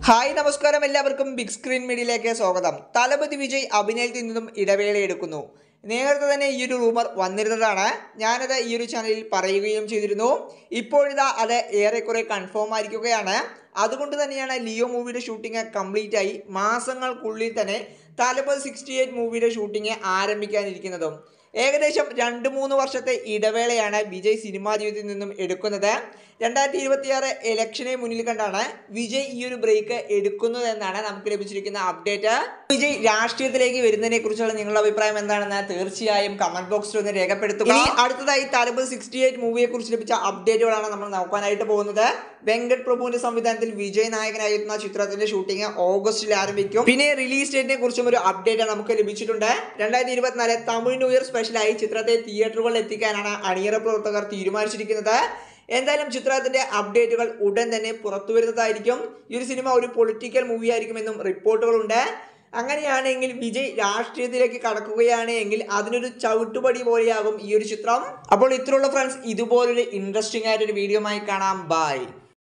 hi നമസ്കാരം എല്ലാവർക്കും big screen മീഡിയയിലേക്ക് സ്വാഗതം തലപതി വിജയ് അഭിനയത്തിൽ നിന്നും ഇടവേളയെടുക്കുന്നു നേരത്തെ തന്നെ ഈ ഒരു റൂമർ വന്നിരുന്നതാണ് ഞാനത് ഈ ഒരു ചാനലിൽ പറയുകയും ചെയ്തിരുന്നു ഇപ്പോഴിതാ അത് ഏറെക്കുറെ കൺഫേം ആയിരിക്കുകയാണ് അതുകൊണ്ട് തന്നെയാണ് ലിയോ മൂവിയുടെ ഷൂട്ടിംഗ് കംപ്ലീറ്റ് ആയി മാസങ്ങൾക്കുള്ളിൽ തന്നെ തലപതി സിക്സ്റ്റി എയ്റ്റ് മൂവിയുടെ ഷൂട്ടിംഗ് ആരംഭിക്കാനിരിക്കുന്നതും ഏകദേശം രണ്ട് മൂന്ന് വർഷത്തെ ഇടവേളയാണ് വിജയ് സിനിമാ ജീവിതത്തിൽ നിന്നും എടുക്കുന്നത് രണ്ടായിരത്തി ഇരുപത്തിയാറ് ഇലക്ഷനെ മുന്നിൽ കണ്ടാണ് വിജയ് ഈ ഒരു ബ്രേക്ക് എടുക്കുന്നത് എന്നാണ് നമുക്ക് ലഭിച്ചിരിക്കുന്ന അപ്ഡേറ്റ് വിജയ് രാഷ്ട്രീയത്തിലേക്ക് വരുന്നതിനെ കുറിച്ചുള്ള നിങ്ങളുടെ അഭിപ്രായം എന്താണെന്ന് തീർച്ചയായും കമന്റ് ബോക്സിൽ ഒന്ന് രേഖപ്പെടുത്തുക ഇനി അടുത്തതായി തലബ് സിക്സ്റ്റി എയ്റ്റ് മൂവിയെ കുറിച്ച് ലഭിച്ച അപ്ഡേറ്റുകളാണ് നമ്മൾ നോക്കാനായിട്ട് പോകുന്നത് വെങ്കട് പ്രഭുവിന്റെ സംവിധാനത്തിൽ വിജയ് നായകനായിരുന്ന ചിത്രത്തിന്റെ ഷൂട്ടിംഗ് ഓഗസ്റ്റിൽ ആരംഭിക്കും പിന്നെ റിലീസ് ഡേറ്റിനെ കുറിച്ചും ഒരു അപ്ഡേറ്റ് നമുക്ക് ലഭിച്ചിട്ടുണ്ട് രണ്ടായിരത്തി ഇരുപത്തിനാല് തമിഴ് ന്യൂ ഇയർ സ്പെഷ്യലായി ചിത്രത്തെ തിയേറ്ററുകളിൽ എത്തിക്കാനാണ് അണിയറ പ്രവർത്തകർ തീരുമാനിച്ചിരിക്കുന്നത് എന്തായാലും ചിത്രത്തിന്റെ അപ്ഡേറ്റുകൾ ഉടൻ തന്നെ പുറത്തു വരുന്നതായിരിക്കും ഈ ഒരു സിനിമ ഒരു പൊളിറ്റിക്കൽ മൂവി ആയിരിക്കുമെന്നും റിപ്പോർട്ടുകളുണ്ട് അങ്ങനെയാണെങ്കിൽ വിജയ് രാഷ്ട്രീയത്തിലേക്ക് കടക്കുകയാണ് എങ്കിൽ അതിനൊരു ചവിട്ടുപടി പോലെയാകും ഈ ഒരു ചിത്രം അപ്പോൾ ഇത്രയുള്ള ഫ്രണ്ട്സ് ഇതുപോലൊരു ഇൻട്രസ്റ്റിംഗ് ആയിട്ടൊരു വീഡിയോ ആയി കാണാം ബൈ